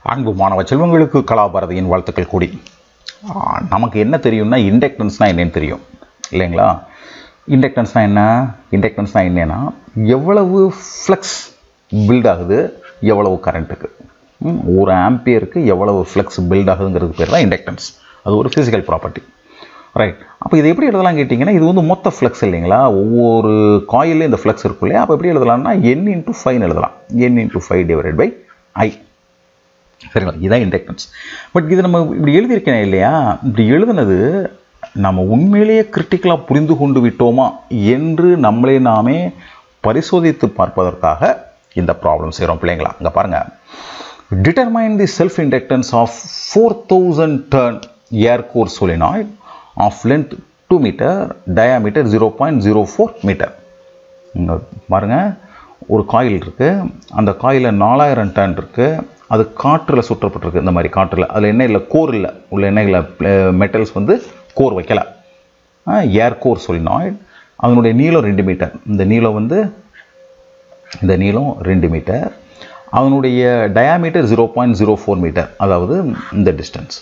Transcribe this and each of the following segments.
அன்பு மாணவ செல்வங்களுக்கு கலாபாரதியின் வாழ்த்துக்கள் கூடி ஆ, நமக்கு என்ன தெரியும்னா இண்டக்டன்ஸ்னால் என்னன்னு தெரியும் இல்லைங்களா இண்டக்டன்ஸ்னால் என்ன இண்டக்டன்ஸ்னால் என்னன்னா எவ்வளவு ஃப்ளக்ஸ் பில்ட் ஆகுது எவ்வளவு கரண்ட்டுக்கு ம், ஒரு ஆம்பியருக்கு எவ்வளவு ஃப்ளக்ஸ் பில்ட் ஆகுதுங்கிறது பேர் தான் இண்டக்டன்ஸ் அது ஒரு ஃபிசிக்கல் ப்ராப்பர்ட்டி ரைட் அப்போ இது எப்படி எழுதலாம் கேட்டிங்கன்னா இது வந்து மொத்த ஃப்ளக்ஸ் இல்லைங்களா ஒவ்வொரு காயிலையும் இந்த ஃப்ளக்ஸ் இருக்கும் இல்லையா அப்போ எப்படி எழுதலாம்னா என் இன்ட்டு ஃபைவ்னு எழுதலாம் N into five divided by I சரிங்களா இதுதான் இண்டக்டன்ஸ் பட் இது நம்ம இப்படி எழுதியிருக்கேன் இல்லையா இப்படி எழுதுனது நம்ம உண்மையிலேயே கிரிட்டிக்கலாக புரிந்து கொண்டு விட்டோமா என்று நம்மளே நாமே பரிசோதித்து பார்ப்பதற்காக இந்த ப்ராப்ளம் செய்கிறோம் பிள்ளைங்களா இங்கே பாருங்கள் determine the self inductance of four thousand turn air core solenoid of length two metre diameter zero point zero four metre இங்கே பாருங்கள் ஒரு காயில் இருக்குது அந்த காயிலில் நாலாயிரம் டன் இருக்குது அது காற்றில் சுற்றப்பட்டிருக்கு இந்த மாதிரி காற்றில் அதில் என்ன இல்லை கோர் இல்லை உள்ள என்ன இல்லை மெட்டல்ஸ் வந்து கோர் வைக்கல ஏர் கோர் solenoid அதனுடைய நீளம் ரெண்டு மீட்டர் இந்த நீளம் வந்து இந்த நீளம் ரெண்டு மீட்டர் அதனுடைய diameter zero point zero four metre அதாவது இந்த டிஸ்டன்ஸ்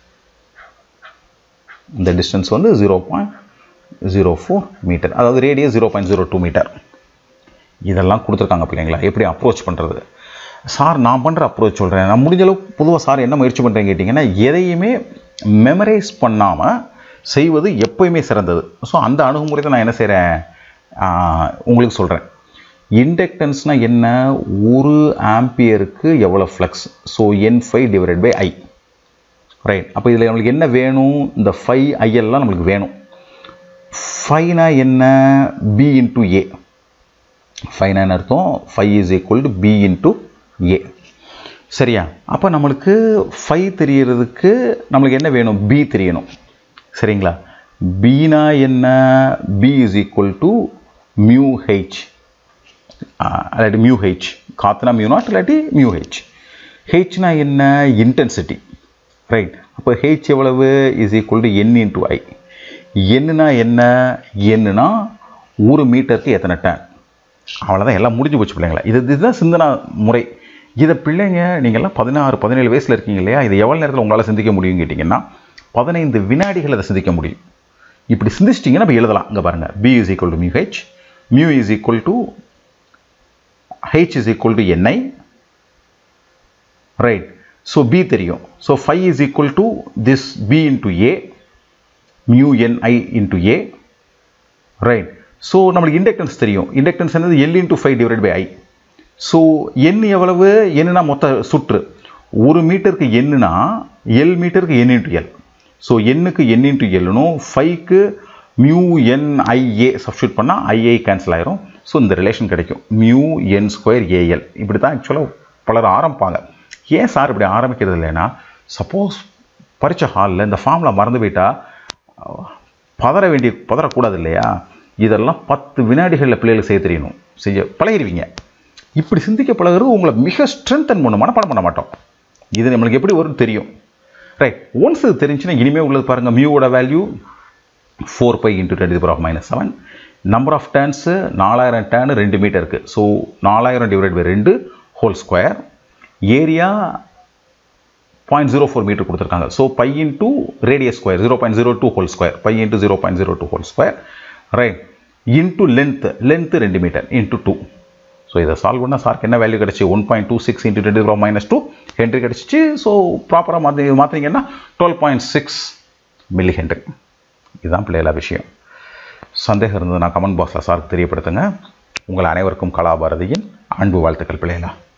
இந்த டிஸ்டன்ஸ் வந்து zero point zero four metre அதாவது radius zero point zero two metre இதெல்லாம் கொடுத்துருக்காங்க பிள்ளைங்களா எப்படி அப்ரோச் பண்ணுறது சார் நான் பண்ணுற அப்ரோச் சொல்கிறேன் நான் முடிஞ்ச அளவுக்கு பொதுவாக சார் என்ன முயற்சி பண்ணுறேன்னு கேட்டிங்கன்னா எதையுமே மெமரைஸ் பண்ணாமல் செய்வது எப்போயுமே சிறந்தது ஸோ அந்த அணுகுமுறை தான் நான் என்ன செய்கிறேன் உங்களுக்கு சொல்கிறேன் இண்டக்டன்ஸ்னால் என்ன ஒரு ஆம்பியருக்கு எவ்வளோ flux so N five divided by I right அப்போ இதில் நம்மளுக்கு என்ன வேணும் இந்த ஃபைவ் ஐஎல்லாம் நம்மளுக்கு வேணும் ஃபைனா என்ன பி இன்ட்டு ஏ ஃபைனா என்ன அர்த்தம் five is equal to B into A சரியா அப்போ நம்மளுக்கு ஃபைவ் தெரியறதுக்கு நம்மளுக்கு என்ன வேணும் பி தெரியணும் சரிங்களா பீனா என்ன B is equal to mu H இல்லாட்டி மியூ ஹெச் காத்துனா மியூ நாட் இல்லாட்டி மியூ ஹெச் ஹெச்னா என்ன இன்டென்சிட்டி ரைட் அப்போ ஹெச் எவ்வளவு is equal to N into I என்னன்னா என்ன என்னன்னா ஒரு மீட்டருக்கு எத்தனை டன் அவ்வளோதான் எல்லாம் முடிஞ்சு போச்சு பிள்ளைங்களா இது இதுதான் சிந்தனா முறை இதை பிள்ளைங்க நீங்கள்லாம் பதினாறு பதினேழு வயசில் இருக்கீங்க இல்லையா இது எவ்வளோ நேரத்தில் உங்களால் சிந்திக்க முடியும்னு கேட்டிங்கன்னா பதினைந்து வினாடிகள் அதை சிந்திக்க முடியும் இப்படி சிந்திச்சிட்டிங்கன்னா இப்போ எழுதலாம் இங்கே பாருங்கள் B is equal to mu H mu is equal to H is equal to N I right so B தெரியும் so five is equal to this B into A mu N I into A right so நம்மளுக்கு inductance தெரியும் inductance என்னது L into five divide by I so எண் எவ்வளவு என்னன்னா மொத்த சுற்று ஒரு மீட்டருக்கு என்னன்னா எல் மீட்டருக்கு என் இன்ட்டு எல் ஸோ எண்ணுக்கு என் இன்ட்டு எல்னும் ஃபைவ்க்கு மியூ என் ஐஏ சப்ஸ்டியூட் பண்ணால் ஐஏ கேன்சல் ஆயிரும் ஸோ இந்த ரிலேஷன் கிடைக்கும் மியூ என் ஸ்கொயர் ஏஎல் இப்படி தான் ஆக்சுவலாக பலர் ஆரம்பிப்பாங்க ஏன் சார் இப்படி ஆரம்பிக்கிறது இல்லைன்னா சப்போஸ் பரீட்சை ஹாலில் இந்த ஃபார்மில் மறந்து போயிட்டா பதற வேண்டிய பதறக்கூடாது இல்லையா இதெல்லாம் பத்து வினாடிகளில் பிள்ளைகளுக்கு செய்ய தெரியணும் செய்ய பழகிடுவீங்க இப்படி சிந்திக்க பழகிறது உங்களை மிக ஸ்ட்ரென்தன் பண்ணும் மனப்பாடம் பண்ண மாட்டோம் இது நம்மளுக்கு எப்படி வரும்னு தெரியும் ரைட் ஒன்ஸ் இது தெரிஞ்சுன்னா இனிமேல் உள்ளது பாருங்கள் மியூவோட value four pi into ten power of minus seven number of turns நாலாயிரம் டேன் ரெண்டு மீட்டருக்கு ஸோ நாலாயிரம் டிவைட் பை ரெண்டு whole square area point zero four metre கொடுத்துருக்காங்க so pi into radius square zero point zero two whole square pi into zero point zero two whole square right into length length ரெண்டு metre into two so இதை solve பண்ணால் சார்க்கு என்ன value கிடச்சி one point two six into ten power minus two henry கிடச்சிச்சு so ப்ராப்பராக மாற்றி மாற்றிங்கன்னா twelve point six millihenry இதுதான் பிள்ளைகளா விஷயம் சந்தேகம் இருந்ததுன்னா கமெண்ட் பாக்ஸில் சாருக்கு தெரியப்படுத்துங்க உங்கள் அனைவருக்கும் கலாபாரதியின் அன்பு வாழ்த்துக்கள் பிள்ளைகளா